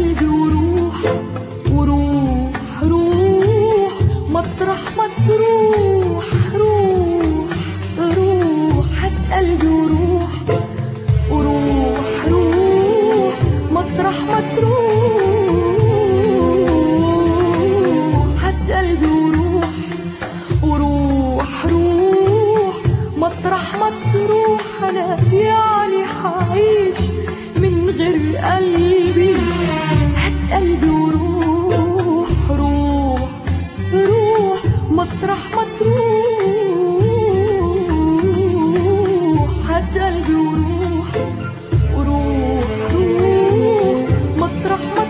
قلبي وروح وروح روح مطرح ما تروح روح روح هات قلبي وروح وروح روح مطرح ما تروح هات قلبي وروح وروح روح مطرح ما تروح انا يعني حعيش من غير قلبي هات قلبي وروح روح روح مطرح ما تروح هات قلبي وروح وروح روح مطرح ما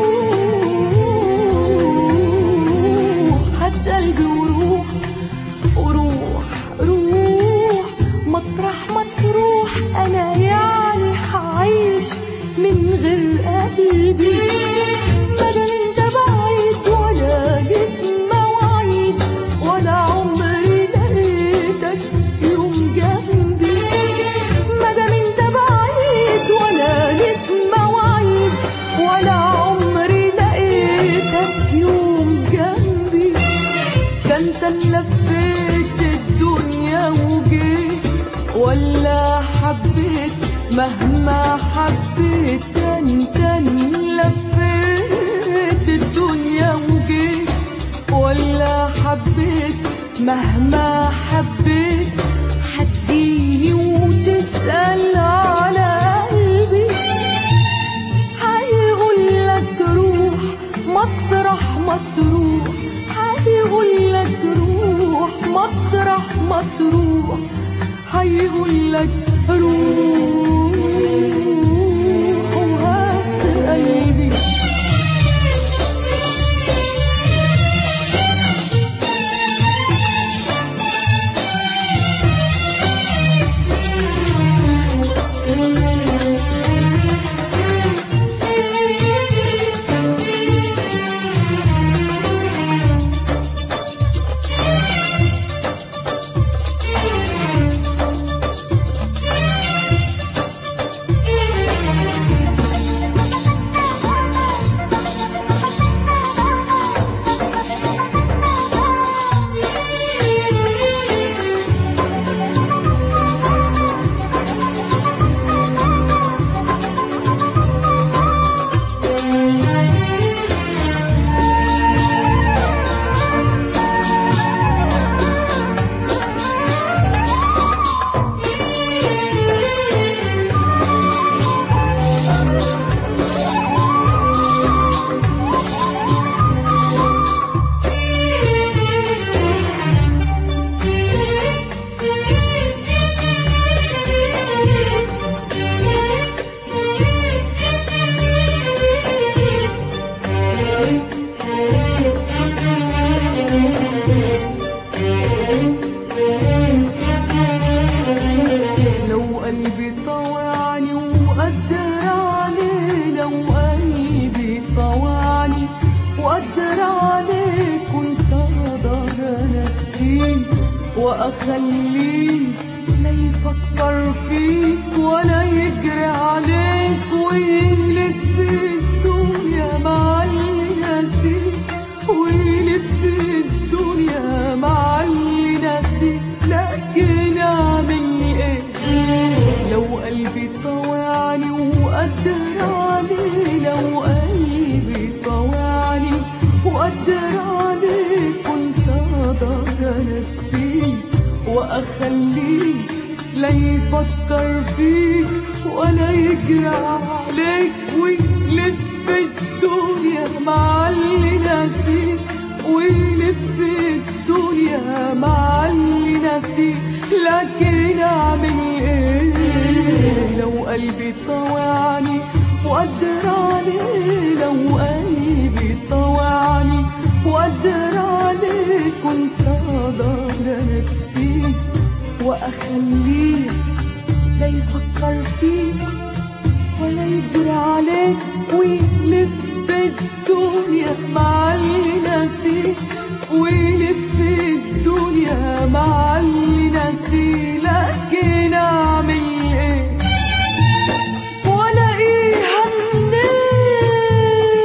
تروح هات قلبي وروح وروح روح مطرح ما تروح انا يعني حعيش من غير قلبي بدل انت بعيد ولا جيت مواعيد ولا عمري لقيتك يوم جنبي مادام انت بعيد ولا ليك مواعيد ولا عمري لقيتك يوم جنبي ده انت اللي لفيت الدنيا وجيت ولا حبيت مهما حبيت ده انت اللي لفيت الدنيا وجيت ولا حبيت مهما حبيت هتجيني وتسأل على قلبي هيقول لك روح مطرح ما تروح هيقول لك روح مطرح ما تروح هيقول لك روح وهات قلبي لو قلبي طوعني وقدر عليه لو قلبي طوعني وقدر عليه كنت اقدر انسيه واخليه لا يفكر فيك ولا يجري عليك ويلف في الدنيا مع اللي ناسيك ويلف في الدنيا مع اللي ناسيك لكن اعمل ايه لو قلبي طوعني وقدر عليه لو قلبي طوعني وقدر عليه كنت اقدر انسيه واخليه لا يفكر فيك ولا يجري عليك ويلف الدنيا مع اللي ناسيك ويلف الدنيا مع اللي ناسيك لكن اعمل ايه لو قلبي طوعني وقدر عليه لو قلبي طوعني وقدر عليه كنت اقدر انسيه واخليه لا يفكر فيك ولا يجري عليك ويلف الدنيا مع اللي ناسيك ويلف الدنيا مع اللي ناسيه لكن اعمل ايه والاقيها منين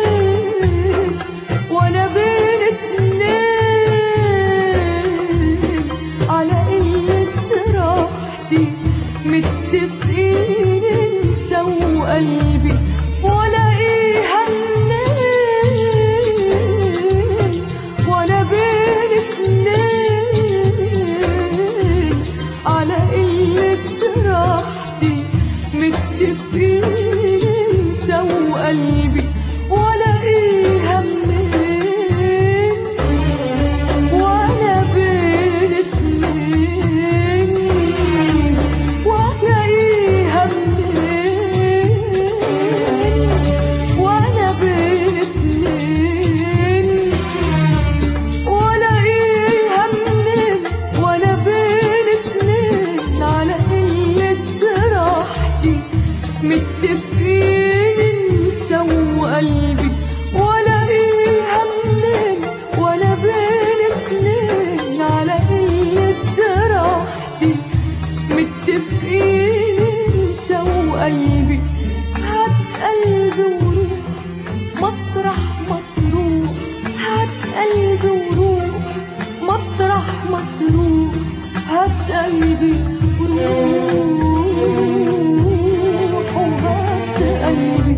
قلبي ولاقيها منين وانا بين اتنين والاقيها منين وانا بين اتنين والاقيها منين وانا بين اتنين على قلة راحتي متفقين انت وقلبي والاقيها منين وانا بين اتنين على قلة راحتي متفقين انت وقلبي هات قلبي وروح مطرح ما تروح هات قلبي وروح مطرح ما تروح هات قلبي وروح وهات قلبي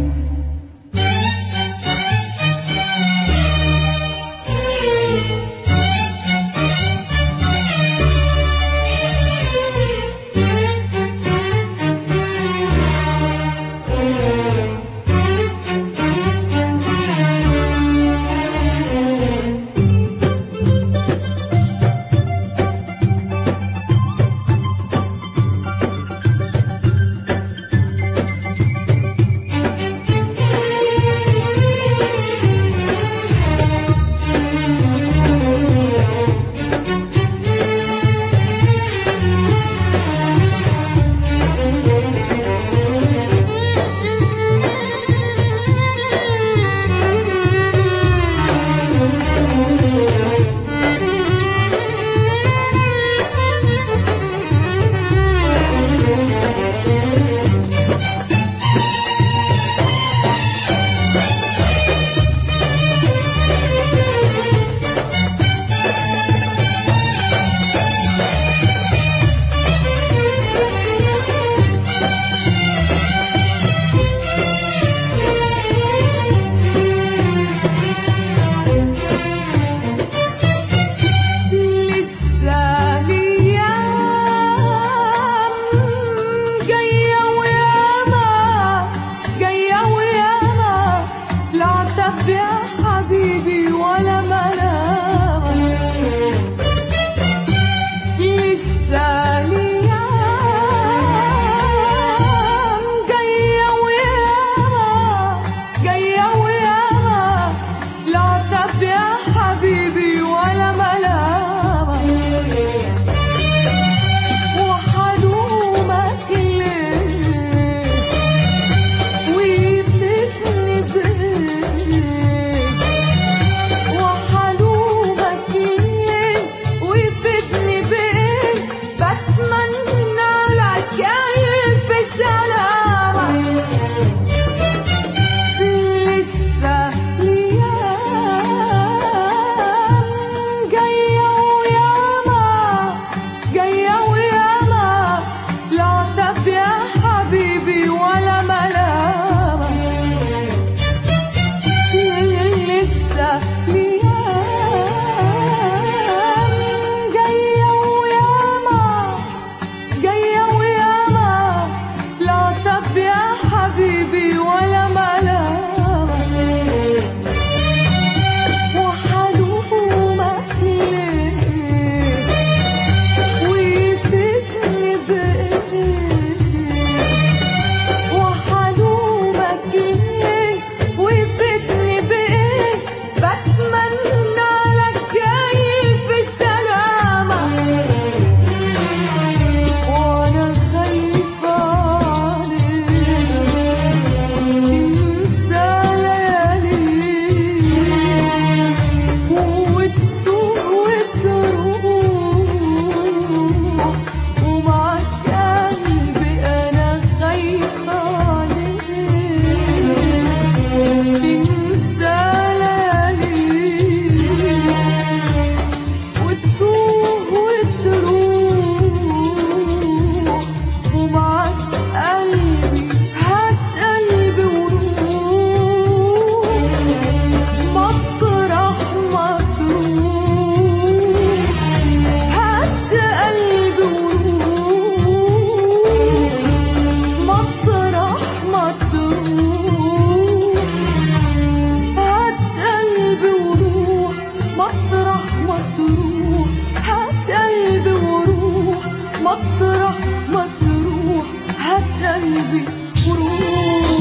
لسه ليام جاية وياما جاية وياما لا عتب يا حبيبي ولا منام لسه ليام جاية وياما جاية وياما لا عتب يا حبيبي ولا ملامة وحلومك ليه ويفلتني بيه تروح هات قلبي وروح مطرح ما تروح هات قلبي وروح